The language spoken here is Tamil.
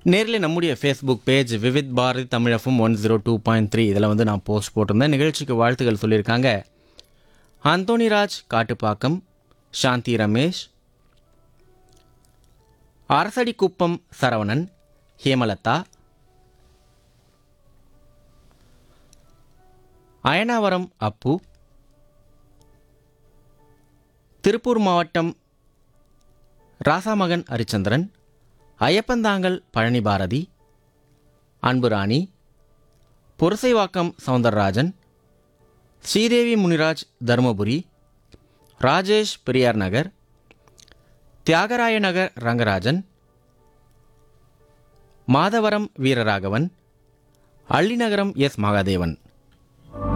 நேரில் நம்முடைய ஃபேஸ்புக் பேஜ் விவித் பாரதி தமிழஃபும் one zero two point three இதில் வந்து நான் போஸ்ட் போட்டிருந்தேன் நிகழ்ச்சிக்கு வாழ்த்துக்கள் சொல்லியிருக்காங்க அந்தோணிராஜ் காட்டுப்பாக்கம் சாந்தி ரமேஷ் அரசடிக்குப்பம் சரவணன் ஹேமலதா அயனாவரம் அப்பு திருப்பூர் மாவட்டம் ராசாமகன் ஹரிச்சந்திரன் ஐயப்பந்தாங்கல் பழனி பாரதி அன்புராணி புரசைவாக்கம் சவுந்தரராஜன் ஸ்ரீதேவி முனிராஜ் தருமபுரி ராஜேஷ் பெரியார் நகர் தியாகராய நகர் ரங்கராஜன் மாதவரம் வீரராகவன் அள்ளிநகரம் எஸ் மகாதேவன்